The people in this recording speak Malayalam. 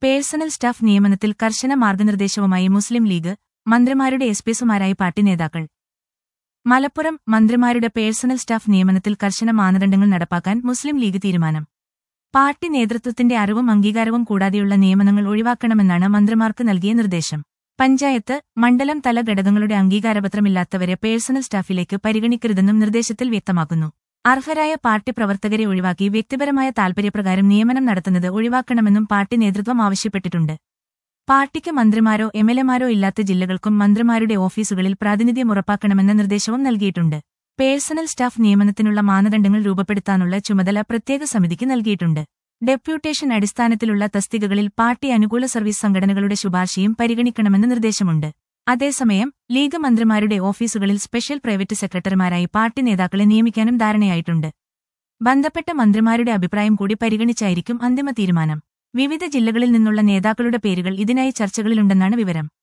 പേഴ്സണൽ സ്റ്റാഫ് നിയമനത്തിൽ കർശന മാർഗനിർദ്ദേശവുമായി മുസ്ലിം ലീഗ് മന്ത്രിമാരുടെ എസ്പിസുമാരായി പാർട്ടി നേതാക്കൾ മലപ്പുറം മന്ത്രിമാരുടെ പേഴ്സണൽ സ്റ്റാഫ് നിയമനത്തിൽ കർശന മാനദണ്ഡങ്ങൾ നടപ്പാക്കാൻ മുസ്ലിം ലീഗ് തീരുമാനം പാർട്ടി നേതൃത്വത്തിന്റെ അറിവും അംഗീകാരവും കൂടാതെയുള്ള നിയമനങ്ങൾ ഒഴിവാക്കണമെന്നാണ് മന്ത്രിമാർക്ക് നൽകിയ നിർദ്ദേശം പഞ്ചായത്ത് മണ്ഡലം തല ഘടകങ്ങളുടെ അംഗീകാരപത്രമില്ലാത്തവരെ പേഴ്സണൽ സ്റ്റാഫിലേക്ക് പരിഗണിക്കരുതെന്നും നിർദ്ദേശത്തിൽ വ്യക്തമാക്കുന്നു അർഹരായ പാർട്ടി പ്രവർത്തകരെ ഒഴിവാക്കി വ്യക്തിപരമായ താൽപര്യപ്രകാരം നിയമനം നടത്തുന്നത് ഒഴിവാക്കണമെന്നും പാർട്ടി നേതൃത്വം ആവശ്യപ്പെട്ടിട്ടുണ്ട് പാർട്ടിക്ക് മന്ത്രിമാരോ എംഎൽഎമാരോ ഇല്ലാത്ത ജില്ലകൾക്കും മന്ത്രിമാരുടെ ഓഫീസുകളിൽ പ്രാതിനിധ്യം ഉറപ്പാക്കണമെന്ന നിർദ്ദേശവും നൽകിയിട്ടുണ്ട് പേഴ്സണൽ സ്റ്റാഫ് നിയമനത്തിനുള്ള മാനദണ്ഡങ്ങൾ രൂപപ്പെടുത്താനുള്ള ചുമതല പ്രത്യേക സമിതിക്ക് നൽകിയിട്ടുണ്ട് ഡെപ്യൂട്ടേഷൻ അടിസ്ഥാനത്തിലുള്ള തസ്തികകളിൽ പാർട്ടി അനുകൂല സർവീസ് സംഘടനകളുടെ ശുപാർശയും പരിഗണിക്കണമെന്ന് നിർദ്ദേശമുണ്ട് അതേസമയം ലീഗ് മന്ത്രിമാരുടെ ഓഫീസുകളിൽ സ്പെഷ്യൽ പ്രൈവറ്റ് സെക്രട്ടറിമാരായി പാർട്ടി നേതാക്കളെ നിയമിക്കാനും ധാരണയായിട്ടുണ്ട് ബന്ധപ്പെട്ട മന്ത്രിമാരുടെ അഭിപ്രായം കൂടി പരിഗണിച്ചായിരിക്കും അന്തിമ തീരുമാനം വിവിധ ജില്ലകളിൽ നിന്നുള്ള നേതാക്കളുടെ പേരുകൾ ഇതിനായി ചർച്ചകളിലുണ്ടെന്നാണ് വിവരം